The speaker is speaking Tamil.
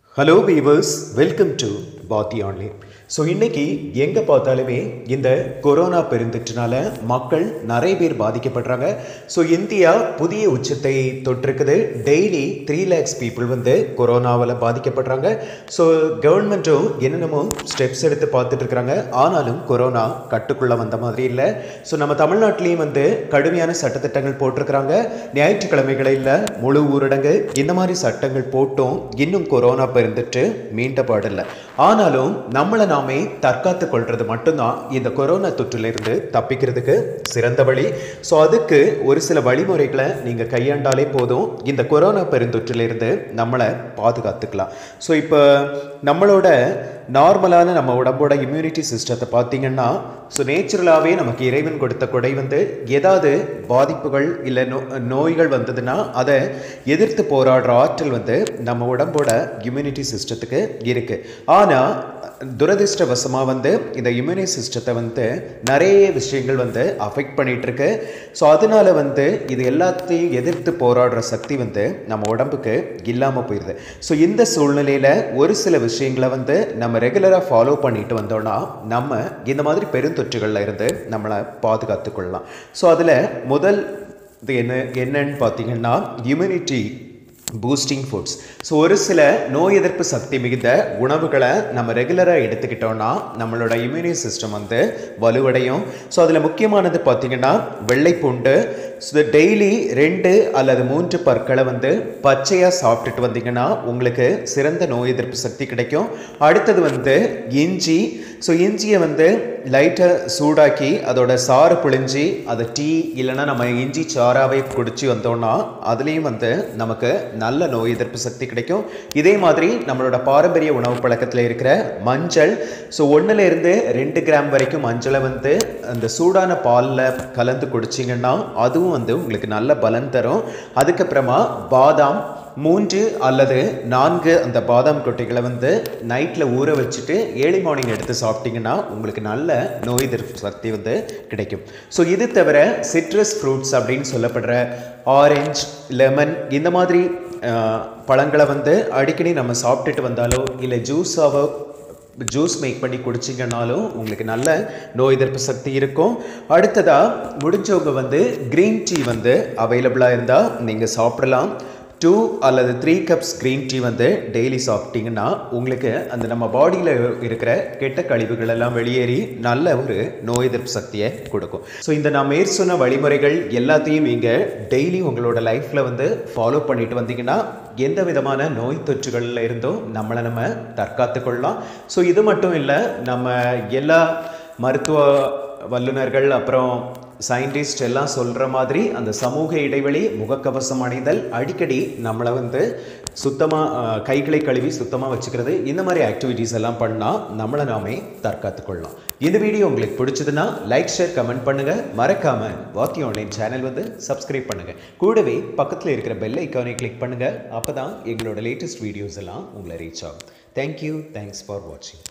hello viewers welcome to Vaathi online so இன்னைக்கு எங்கே பார்த்தாலுமே இந்த கொரோனா பெருந்தொற்றுனால மக்கள் நிறைய பேர் பாதிக்கப்படுறாங்க ஸோ இந்தியா புதிய உச்சத்தை தொட்டிருக்குது டெய்லி த்ரீ லேக்ஸ் பீப்புள் வந்து கொரோனாவில் பாதிக்கப்படுறாங்க ஸோ கவர்மெண்ட்டும் என்னென்னமோ ஸ்டெப்ஸ் எடுத்து பார்த்துட்டு இருக்கிறாங்க ஆனாலும் கொரோனா கட்டுக்குள்ளே வந்த மாதிரி இல்லை ஸோ நம்ம தமிழ்நாட்டிலையும் வந்து கடுமையான சட்டத்திட்டங்கள் போட்டிருக்கிறாங்க ஞாயிற்றுக்கிழமைகளில் முழு ஊரடங்கு இந்த மாதிரி சட்டங்கள் போட்டும் இன்னும் கொரோனா பெருந்துட்டு மீண்ட பாடில்லை ஆனாலும் நம்மளை நாமே தற்காத்து கொள்றது மட்டும்தான் இந்த கொரோனா தொற்றிலிருந்து தப்பிக்கிறதுக்கு சிறந்த வழி ஸோ அதுக்கு ஒரு சில வழிமுறைகளை நீங்கள் கையாண்டாலே போதும் இந்த கொரோனா பெருந்தொற்றிலிருந்து நம்மளை பாதுகாத்துக்கலாம் ஸோ இப்போ நம்மளோட நார்மலான நம்ம உடம்போட இம்யூனிட்டி சிஸ்டத்தை பார்த்தீங்கன்னா ஸோ நேச்சுரலாகவே நமக்கு இறைவன் கொடுத்த கொடை வந்து ஏதாவது பாதிப்புகள் இல்லை நோ நோய்கள் வந்ததுன்னா அதை எதிர்த்து போராடுற ஆற்றல் வந்து நம்ம உடம்போட இம்யூனிட்டி சிஸ்டத்துக்கு இருக்குது ஆனால் துரதிர்ஷ்டவசமாக வந்து இந்த இம்யூனி சிஸ்டத்தை வந்து நிறைய விஷயங்கள் வந்து அஃபெக்ட் பண்ணிட்டு இருக்கு ஸோ அதனால வந்து இது எல்லாத்தையும் எதிர்த்து போராடுற சக்தி வந்து நம்ம உடம்புக்கு இல்லாமல் போயிடுது ஸோ இந்த சூழ்நிலையில் ஒரு சில விஷயங்களை வந்து நம்ம ரெகுலராக ஃபாலோ பண்ணிட்டு வந்தோம்னா நம்ம இந்த மாதிரி பெருந்தொற்றுகளில் இருந்து நம்மளை பாதுகாத்து கொள்ளலாம் ஸோ அதில் முதல் இது என்ன என்னன்னு பார்த்தீங்கன்னா இம்யூனிட்டி பூஸ்டிங் ஃபுட்ஸ் ஸோ ஒரு சில நோய் எதிர்ப்பு சக்தி மிகுந்த உணவுகளை நம்ம ரெகுலராக எடுத்துக்கிட்டோம்னா நம்மளோட இம்யூனி சிஸ்டம் வந்து வலுவடையும் ஸோ அதில் முக்கியமானது பார்த்திங்கன்னா வெள்ளைப்பூண்டு ஸோ டெய்லி ரெண்டு அல்லது மூன்று பற்களை வந்து பச்சையாக சாப்பிட்டுட்டு வந்தீங்கன்னா உங்களுக்கு சிறந்த நோய் எதிர்ப்பு சக்தி கிடைக்கும் அடுத்தது வந்து இஞ்சி ஸோ இஞ்சியை வந்து லைட்டாக சூடாக்கி அதோட சாறு புழிஞ்சி அதை டீ இல்லைன்னா நம்ம இஞ்சி சாறாவே குடிச்சு வந்தோம்னா அதுலேயும் வந்து நமக்கு நல்ல நோய் எதிர்ப்பு சக்தி கிடைக்கும் இதே மாதிரி நம்மளோட பாரம்பரிய உணவு பழக்கத்தில் இருக்கிற மஞ்சள் ஸோ ஒன்றுலேருந்து ரெண்டு கிராம் வரைக்கும் மஞ்சளை வந்து அந்த சூடான பாலில் கலந்து குடிச்சிங்கன்னா அதுவும் வந்து உங்களுக்கு நல்ல பலன் தரும் அதுக்கப்புறமா பாதாம் மூன்று அல்லது நான்கு அந்த பாதாம் கொட்டைகளை வந்து நைட்டில் ஊற வச்சுட்டு ஏர்லி மார்னிங் எடுத்து சாப்பிட்டீங்கன்னா உங்களுக்கு நல்ல நோய் எதிர்ப்பு சக்தி வந்து கிடைக்கும் ஸோ இது தவிர சிட்ரஸ் ஃப்ரூட்ஸ் அப்படின்னு சொல்லப்படுற ஆரஞ்சு லெமன் இந்த மாதிரி அஹ், பழங்களை வந்து அடிக்கடி நம்ம சாப்பிட்டுட்டு வந்தாலோ இல்லை ஜூஸாவோ ஜூஸ் மேக் பண்ணி குடிச்சிங்கனாலும் உங்களுக்கு நல்ல நோய் எதிர்ப்பு சக்தி இருக்கும் அடுத்ததாக முடிஞ்சவங்க வந்து க்ரீன் டீ வந்து அவைலபிளாக இருந்தால் நீங்கள் சாப்பிடலாம் டூ அல்லது த்ரீ கப்ஸ் க்ரீன் டீ வந்து டெய்லி சாப்பிட்டீங்கன்னா உங்களுக்கு அந்த நம்ம பாடியில் இருக்கிற கெட்ட கழிவுகள் எல்லாம் வெளியேறி நல்ல ஒரு நோய் எதிர்ப்பு சக்தியை கொடுக்கும் ஸோ இந்த நான் மேற் சொன்ன வழிமுறைகள் எல்லாத்தையும் நீங்கள் டெய்லி உங்களோட லைஃப்பில் வந்து ஃபாலோ பண்ணிட்டு வந்தீங்கன்னா எந்த விதமான நோய் தொற்றுகளில் இருந்தும் நம்மளை நம்ம தற்காத்து கொள்ளலாம் ஸோ இது மட்டும் இல்லை நம்ம எல்லா மருத்துவ வல்லுநர்கள் அப்புறம் சயின்டிஸ்ட் எல்லாம் சொல்கிற மாதிரி அந்த சமூக இடைவெளி முகக்கவசம் அணிதல் அடிக்கடி நம்மளை வந்து சுத்தமாக கைகளை கழுவி சுத்தமாக வச்சுக்கிறது இந்த மாதிரி ஆக்டிவிட்டீஸ் எல்லாம் பண்ணால் நம்மளை நாமே தற்காத்து கொள்ளலாம் இந்த வீடியோ உங்களுக்கு பிடிச்சதுன்னா லைக் ஷேர் கமெண்ட் பண்ணுங்கள் மறக்காமல் வாத்தி ஆன்லைன் சேனல் வந்து சப்ஸ்கிரைப் பண்ணுங்கள் கூடவே பக்கத்தில் இருக்கிற பெல் ஐக்கானை கிளிக் பண்ணுங்கள் அப்போ தான் எங்களோட லேட்டஸ்ட் வீடியோஸ் எல்லாம் உங்களை ரீச் ஆகும் தேங்க்யூ தேங்க்ஸ் ஃபார் வாட்சிங்